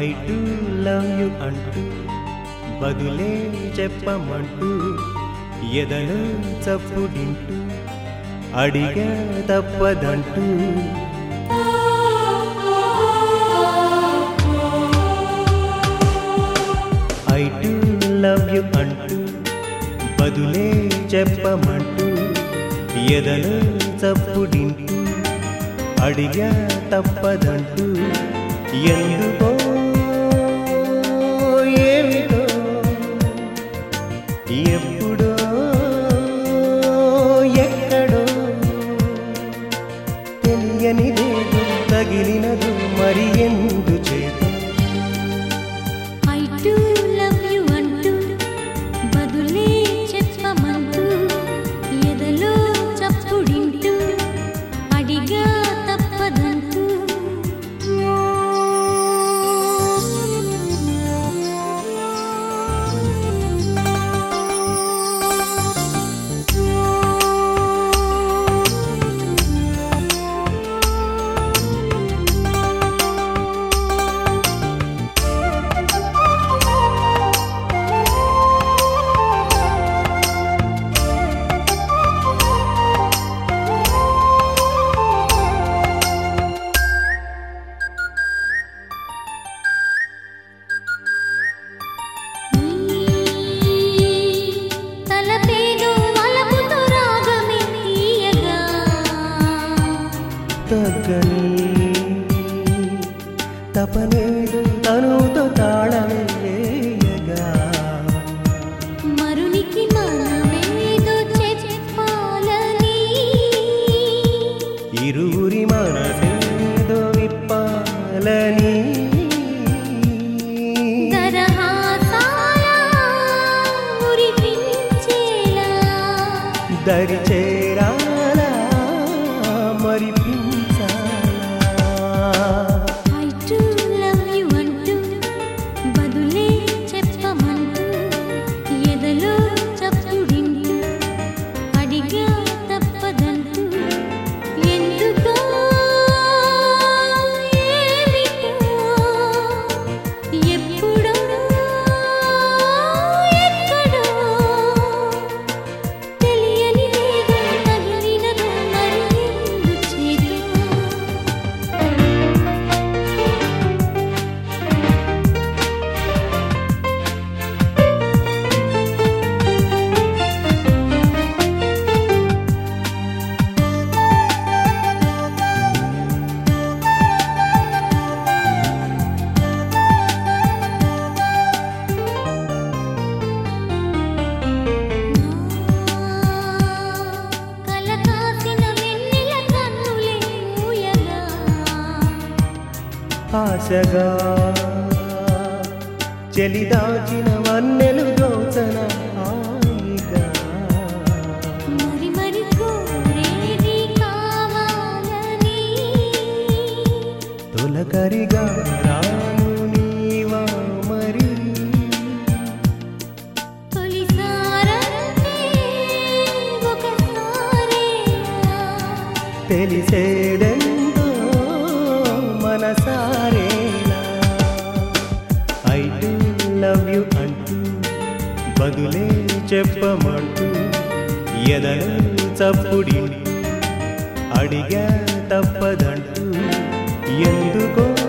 I do love you అంటూ బదులే చెప్పమంటూ ఎదలో చప్పుడింటూ అడిగా తప్పదంటూ ఐ టు లవ్ యు అంటూ బదులే చెప్పమంటూ ఎదలో చప్పుడింటూ అడిగా తప్పదంటూ ఎందుకో ఏమిటో ఎప్పుడో ఎక్కడో తెలియనిదేదో తగిలినదు మరి ఎందు చేత ఐ టు లవ్ యు అంటూ బదులే చెప్పమంటూ ఎదలో చప్పుడింటూ అడిగా తప్పదంటూ తలపేను వలపుతో రాగమే తీయగా తగ్గని తపనేదు తనుతో తాళవేయగా మరునికి మనమేదో చెప్పాలని ఇరువురి మనసేదో విప్పాలని దరహాసాల మురిపించేలా దరి చేరాలా మరి ఐ టు లవ్ యు అంటూ బదులే చెప్పమంటూ ఎదలో చప్పుడింటూ అడిగా తప్పదంటూ ఎందుకో ఏమిటో ఎప్పుడో ఎక్కడో తెలియనిదేదో తగిలినదో మరి ఎందుచేతో కలకాసిన వెన్నెల కన్నులే ఊయగా ఆశగా చెలిదాచిన వన్నెలు దోచన హాయిగా మరి మరి కోరేది కావాలని తొలకరిగా రాను నీవా మరి తొలిసారంటే ఒకసారే తెలిసేదెందో మనసారేలా ఐ డు లవ్ యు అంటూ బదులే చెప్పమంటూ ఎదలు చప్పుడింటూ అడిగా తప్పదంటూ ఎందుకో